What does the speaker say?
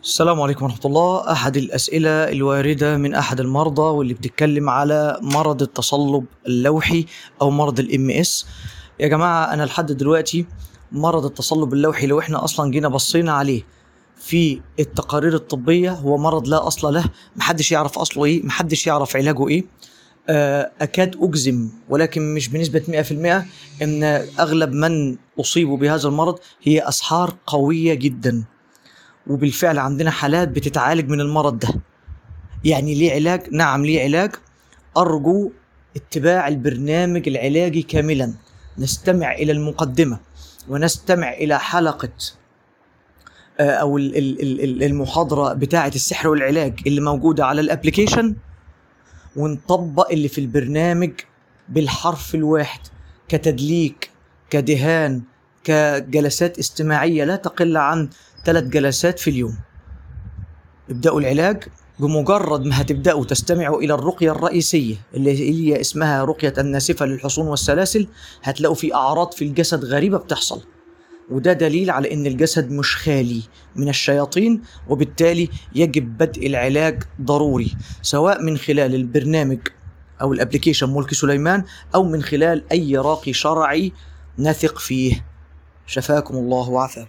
السلام عليكم ورحمة الله أحد الأسئلة الواردة من أحد المرضى واللي بتتكلم على مرض التصلب اللوحي أو مرض الام اس يا جماعة أنا لحد دلوقتي مرض التصلب اللوحي لو احنا أصلا جينا بصينا عليه في التقارير الطبية هو مرض لا أصل له محدش يعرف أصله إيه محدش يعرف علاجه إيه آه، أكاد أجزم ولكن مش بنسبة 100% إن أغلب من أصيبوا بهذا المرض هي أسحار قوية جدا وبالفعل عندنا حالات بتتعالج من المرض ده يعني ليه علاج نعم ليه علاج أرجو اتباع البرنامج العلاجي كاملا نستمع إلى المقدمة ونستمع إلى حلقة آه، أو ال- ال- ال- ال- المحاضرة بتاعة السحر والعلاج اللي موجودة على الابليكيشن ونطبق اللي في البرنامج بالحرف الواحد كتدليك كدهان كجلسات استماعية لا تقل عن ثلاث جلسات في اليوم ابدأوا العلاج بمجرد ما هتبدأوا تستمعوا إلى الرقية الرئيسية اللي هي اسمها رقية الناسفة للحصون والسلاسل هتلاقوا في أعراض في الجسد غريبة بتحصل وده دليل على ان الجسد مش خالي من الشياطين وبالتالي يجب بدء العلاج ضروري سواء من خلال البرنامج او الابليكيشن ملك سليمان او من خلال اي راقي شرعي نثق فيه شفاكم الله وعافاكم